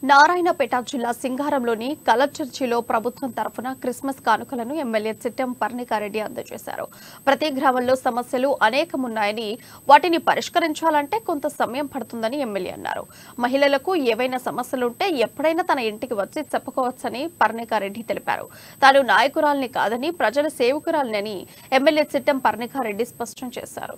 నారాయణపేట జిల్లా సింగారంలోని కలర్ చర్చిలో ప్రభుత్వం తరఫున క్రిస్మస్ కానుకలను ఎమ్మెల్యే చిట్టెం పర్ణికారెడ్డి అందజేశారు ప్రతి గ్రామంలో సమస్యలు అనేకమున్నాయని వాటిని పరిష్కరించాలంటే కొంత సమయం పడుతుందని ఎమ్మెల్యే అన్నారు మహిళలకు ఏవైనా సమస్యలుంటే ఎప్పుడైనా తన ఇంటికి వచ్చి చెప్పుకోవచ్చని పర్ణికారెడ్డి తెలిపారు తాను నాయకురాల్ని కాదని ప్రజల సేవకురాలినని ఎమ్మెల్యే చిట్టెం పర్ణికారెడ్డి స్పష్టం చేశారు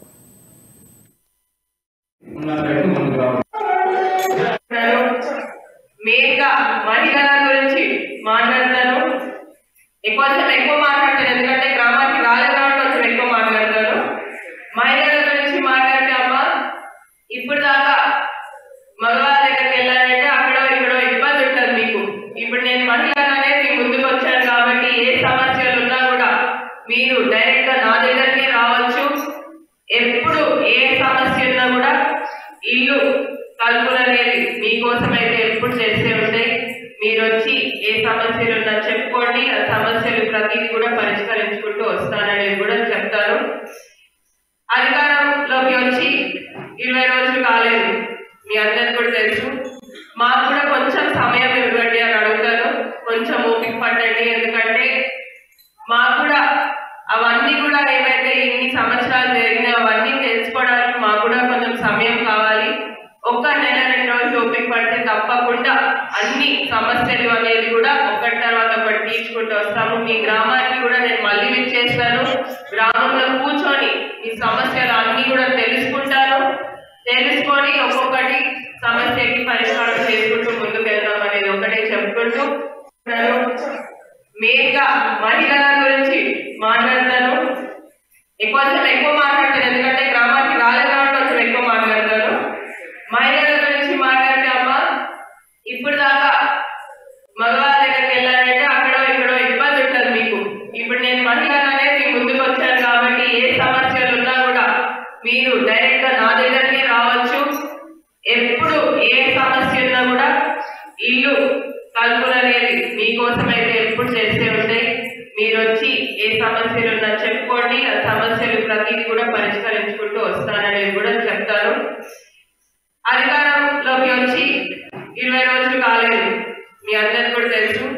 నేను మెయిన్ గా మహిళల గురించి మాట్లాడతాను ఎక్కువ కొంచెం ఎక్కువ మాట్లాడతాను ఎందుకంటే గ్రామానికి రాలేదు కాబట్టి కొంచెం ఎక్కువ మాట్లాడతాను మహిళల గురించి మాట్లాడితే అమ్మ ఇప్పుడు దాకా మగవాళ్ళ దగ్గరికి వెళ్ళాలంటే అక్కడో ఇక్కడో ఇబ్బంది ఉంటుంది మీకు ఇప్పుడు నేను మహిళగానే మీ ముందుకు వచ్చాను కాబట్టి ఏ సమస్యలు ఉన్నా కూడా మీరు డైరెక్ట్ గా నా దగ్గరికి రావచ్చు ఎప్పుడు ఏ సమస్య ఉన్నా కూడా ఇల్లు తలుపులు అనేది మీకోసం అయితే ఎప్పుడు చేసే ఉంటాయి మీరు వచ్చి ఏ సమస్యలు ఉన్నా చెప్పుకోండి ఆ సమస్యలు ప్రతిదీ కూడా పరిష్కరించుకుంటూ వస్తాననేది కూడా చెప్తాను అధికారంలోకి వచ్చి ఇరవై రోజులు కాలేదు మీ అందరికి కూడా తెలుసు మాకు కూడా కొంచెం సమయం ఇవ్వండి అని అడుగుతాను కొంచెం ఓపిక పట్టండి ఎందుకంటే మాకు కూడా అవన్నీ కూడా ఏవైతే ఇన్ని సంవత్సరాలు జరిగినాయి అవన్నీ తెలుసుకోవడానికి మాకు కూడా కొంచెం సమయం కావాలి ఒక్క నెల రెండు రోజులు ఓపిక పడితే తప్పకుండా అన్ని సమస్యలు అనేది కూడా ఒకటి తర్వాత ఒకటి తీర్చుకుంటూ వస్తాము మీ గ్రామానికి కూడా నేను మళ్ళీ విచ్చేస్తాను గ్రామంలో కూర్చొని మీ సమస్యలు అన్ని కూడా తెలుసుకుంటాను తెలుసుకొని ఒక్కొక్కటి సమస్యకి పరిష్కారం చేసుకుంటూ ముందుకు వెళ్దాం అనేది ఒకటే చెప్పుకుంటూ నేను మెయిన్ గా మహిళల గురించి మాట్లాడతాను ఎక్కువ కొంచెం ఎక్కువ మాట్లాడతాను ఎందుకంటే గ్రామానికి రాలేదు కాబట్టి కొంచెం ఎక్కువ మాట్లాడతాను మహిళల గురించి మాట్లాడితే అమ్మ ఇప్పుడు దాకా మగవాళ్ళ దగ్గరికి వెళ్ళాలంటే అక్కడో ఇక్కడో ఇబ్బంది ఉంటుంది మీకు ఇప్పుడు నేను మహిళగానే మీ ముందుకు వచ్చాను కాబట్టి ఏ సమస్యలు ఉన్నా కూడా మీరు డైరెక్ట్ గా నా దగ్గరికి రావచ్చు ఎప్పుడు ఏ సమస్య ఉన్నా కూడా ఇల్లు తలుపులు అనేది మీకోసం అయితే ఎప్పుడు చేసే ఉంటాయి మీరు వచ్చి ఏ సమస్యలు ఉన్నా చెప్పుకోండి ఆ సమస్యలు ప్రతిదీ కూడా పరిష్కరించుకుంటూ వస్తాననేది కూడా చెప్తాను అధికారంలోకి వచ్చి ఇరవై రోజులు కాలేదు మీ అందరికి కూడా తెలుసు